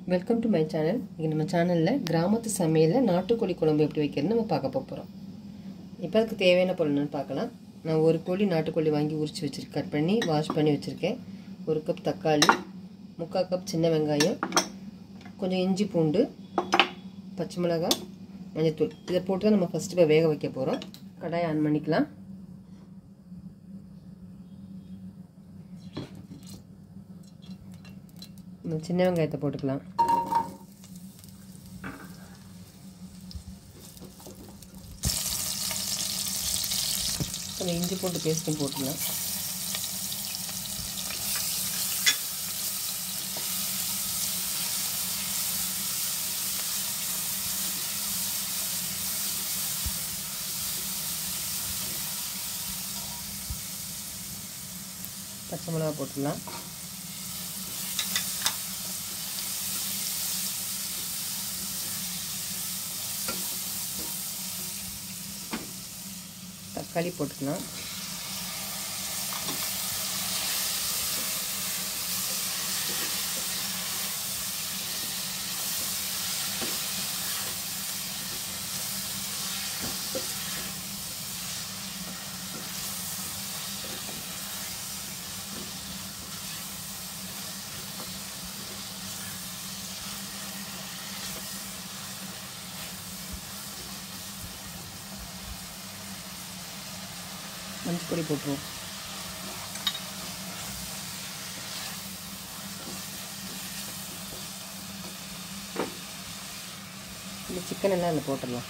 welcome to my channel இங்கே நம்ம சேனலில் கிராமத்து சமையலில் நாட்டுக்கோழி குழம்பு எப்படி வைக்கிறதுன்னு நம்ம பார்க்க போகிறோம் இப்போ அதுக்கு தேவையான பொருள்னு பார்க்கலாம் நான் ஒரு கோழி நாட்டுக்கோழி வாங்கி உரிச்சு வச்சுருக்கேன் கட் பண்ணி வாஷ் பண்ணி வச்சுருக்கேன் ஒரு கப் தக்காளி முக்கால் கப் சின்ன வெங்காயம் கொஞ்சம் இஞ்சி பூண்டு பச்சை மிளகாய் மஞ்சத்தூள் இதை போட்டு தான் நம்ம ஃபஸ்ட்டு இப்போ வேக வைக்க போகிறோம் கடாயை ஆன் பண்ணிக்கலாம் நம்ம சின்ன வெங்காயத்தை போட்டுக்கலாம் கொஞ்சம் இஞ்சி பூண்டு பேஸ்ட்டும் போட்டுக்கலாம் பச்சை மிளகா போட்டுக்கலாம் தக்காளி போட்டுக்கலாம் மஞ்சள் பொடி போட்டுருவோம் இந்த சிக்கன் எல்லாம் அதில் போட்டுடலாம்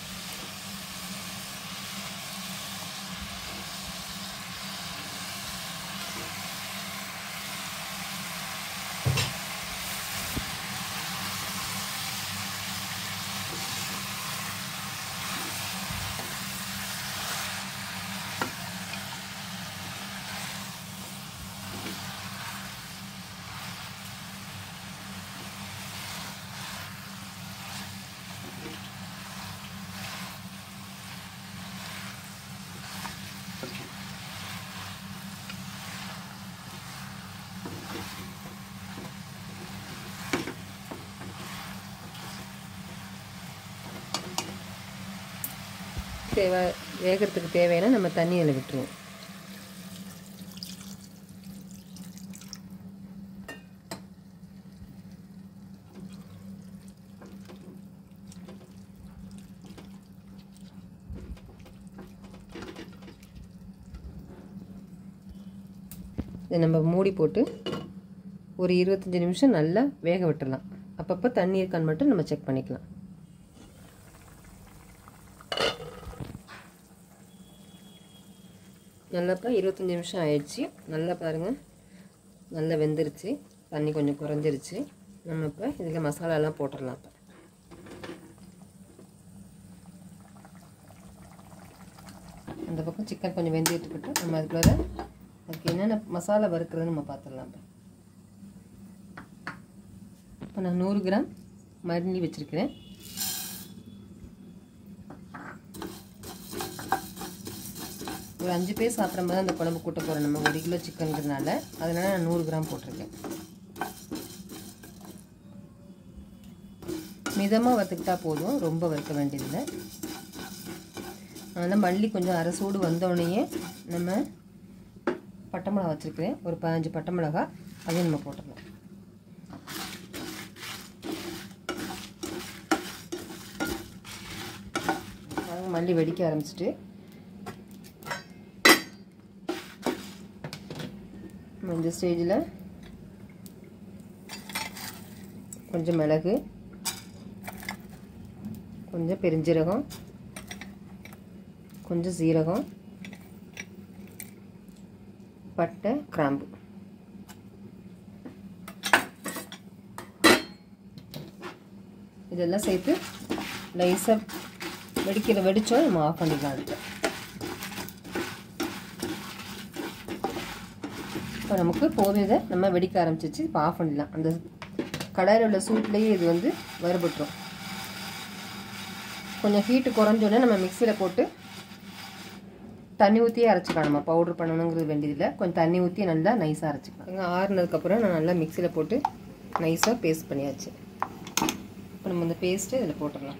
தேவை வேகிறதுக்கு தேவையான நம்ம தண்ணி அதில் விட்டுருவோம் இதை நம்ம மூடி போட்டு ஒரு இருபத்தஞ்சி நிமிஷம் நல்லா வேக விட்டுடலாம் அப்பப்போ தண்ணி இருக்கான்னு மட்டும் நம்ம செக் பண்ணிக்கலாம் நல்லாப்பா இருபத்தஞ்சி நிமிஷம் ஆயிடுச்சு நல்லா பாருங்கள் நல்லா வெந்துருச்சு தண்ணி கொஞ்சம் குறைஞ்சிருச்சு நம்ம இப்போ இதில் மசாலாலாம் போட்டுடலாம் இப்போ அந்த பக்கம் சிக்கன் கொஞ்சம் வெந்துட்டு இருக்கட்டும் நம்ம அதுக்குள்ள அதுக்கு என்னென்ன மசாலா வறுக்கிறதுன்னு நம்ம பார்த்துடலாம் இப்போ இப்போ நான் நூறு கிராம் மருந்தி வச்சுருக்கிறேன் ஒரு அஞ்சு பேர் சாப்பிட்ற மாதிரி அந்த குழம்பு கூட்ட போகிறோம் நம்ம ஒரு கிலோ சிக்கனுங்கிறதுனால அதனால் நான் நூறு கிராம் போட்டிருக்கேன் மிதமாக வறுத்துக்கிட்டா போதும் ரொம்ப வறுக்க வேண்டியதில்லை அதனால் மல்லி கொஞ்சம் அரை சூடு வந்தோடனேயே நம்ம பட்டை மிளகா வச்சுருக்கிறேன் ஒரு பதினஞ்சு பட்டை மிளகா அதையும் நம்ம போட்டுடலாம் மல்லி வெடிக்க ஆரம்பிச்சிட்டு இந்த ஸ்டேஜில் கொஞ்சம் மிளகு கொஞ்சம் பெருஞ்சீரகம் கொஞ்சம் சீரகம் பட்டை கிராம்பு இதெல்லாம் சேர்த்து லைஸாக வெடிக்கிற வெடித்தோம் நம்ம ஆஃப் பண்ணிக்கலாம் அடுத்து இப்போ நமக்கு போதும் இதை நம்ம வெடிக்க ஆரம்பிச்சிச்சு இப்போ ஆஃப் பண்ணிடலாம் அந்த கடாயில் உள்ள சூட்லேயே இது வந்து வறுபட்டுரும் கொஞ்சம் ஹீட்டு குறைஞ்சோடனே நம்ம மிக்சியில் போட்டு தண்ணி ஊற்றியே அரைச்சிக்கலாம் நம்ம பவுட்ரு பண்ணணுங்கிறது வேண்டியதில்லை கொஞ்சம் தண்ணி ஊற்றி நல்லா நைஸாக அரைச்சிக்கலாம் இங்கே ஆறுனதுக்கப்புறம் நான் நல்லா மிக்சியில் போட்டு நைஸாக பேஸ்ட் பண்ணியாச்சு இப்போ நம்ம இந்த பேஸ்ட்டு இதில் போட்டுடலாம்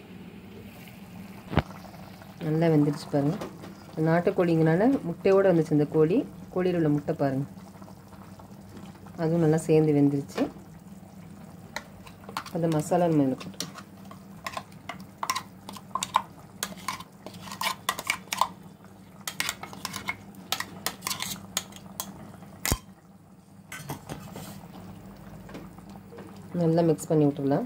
நல்லா வெந்துருச்சு பாருங்கள் நாட்டுக்கோழிங்கனால முட்டையோடு வந்துச்சு இந்த கோழி கோழியில் உள்ள முட்டை பாருங்கள் அதுவும் நல்லா சேர்ந்து வெந்துருச்சு அந்த மசாலா நம்ம இதில் போட்டுருவோம் நல்லா மிக்ஸ் பண்ணி விட்டுடலாம்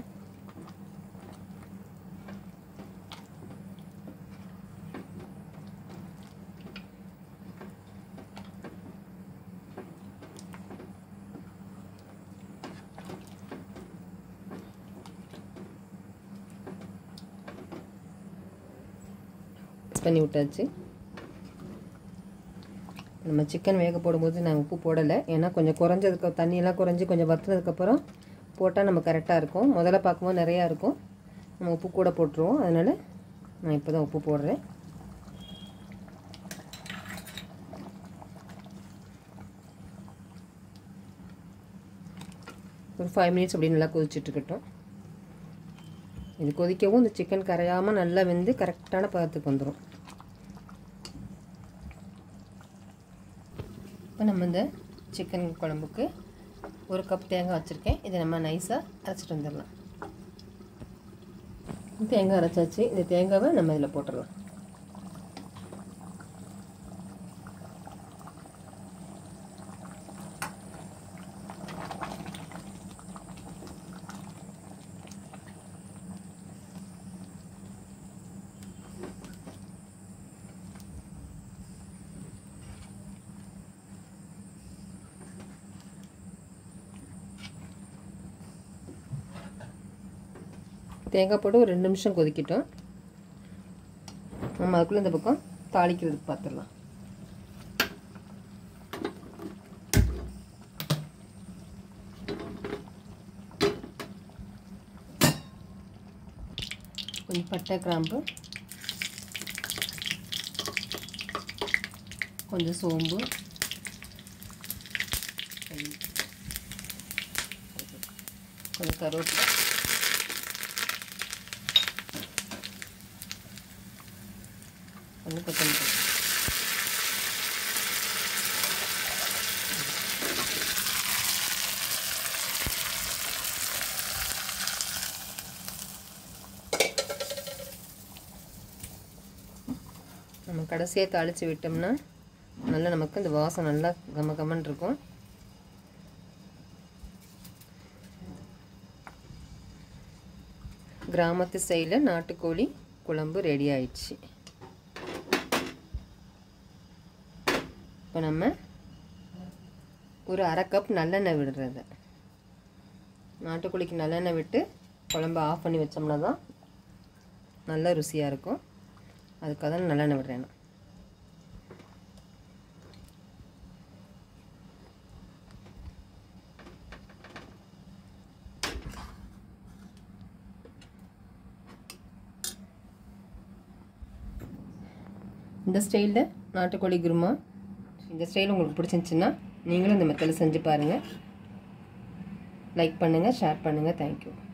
மிக்ஸ் பண்ணி விட்டாச்சு நம்ம சிக்கன் வேக போடும்போது நான் உப்பு போடலை ஏன்னா கொஞ்சம் குறைஞ்சதுக்கு தண்ணியெல்லாம் குறைஞ்சி கொஞ்சம் வற்றுனதுக்கப்புறம் போட்டால் நம்ம கரெக்டாக இருக்கும் முதல்ல பார்க்கும்போது நிறையா இருக்கும் நம்ம உப்பு கூட போட்டுருவோம் அதனால் நான் இப்போ தான் உப்பு போடுறேன் ஒரு ஃபைவ் மினிட்ஸ் அப்படி நல்லா கொதிச்சுட்ருக்கட்டும் இது கொதிக்கவும் இந்த சிக்கன் கரையாமல் நல்லா வெந்து கரெக்டான பதத்துக்கு வந்துடும் இப்போ நம்ம இந்த சிக்கன் குழம்புக்கு ஒரு கப் தேங்காய் வச்சுருக்கேன் இதை நம்ம நைஸாக அரைச்சிட்டு வந்துடலாம் தேங்காய் அரைச்சாச்சு இந்த தேங்காவை நம்ம இதில் போட்டுடலாம் தேங்காய் போட்டு ஒரு ரெண்டு நிமிஷம் கொதிக்கட்டும் நம்ம அதுக்குள்ளே இந்த பக்கம் தாளிக்கிறதுக்கு பார்த்துடலாம் கொஞ்சம் பட்டை கிராம்பு கொஞ்சம் சோம்பு கொஞ்சம் கருவேப்பிலை கொஞ்சம் கொத்தமல்லி நம்ம கடைசியாக தாளித்து விட்டோம்னா நல்லா நமக்கு இந்த வாசம் நல்லா கம கமன் இருக்கும் கிராமத்து சைடில் நாட்டுக்கோழி குழம்பு ரெடி ஆயிடுச்சு இப்போ நம்ம ஒரு அரை கப் நல்லெண்ணெய் விடுறது நாட்டுக்கோழிக்கு நல்லெண்ணெய் விட்டு குழம்பு ஆஃப் பண்ணி வச்சோம்னா தான் நல்ல ருசியாக இருக்கும் அதுக்காக தான் நல்லெண்ணெய் விடுறேன் நான் இந்த ஸ்டைலில் நாட்டுக்கோழி குருமா இந்த ஸ்டைல் உங்களுக்கு பிடிச்சிருந்துச்சின்னா நீங்களும் இந்த மெத்தடில் செஞ்சு பாருங்கள் லைக் பண்ணுங்கள் ஷேர் பண்ணுங்கள் தேங்க்யூ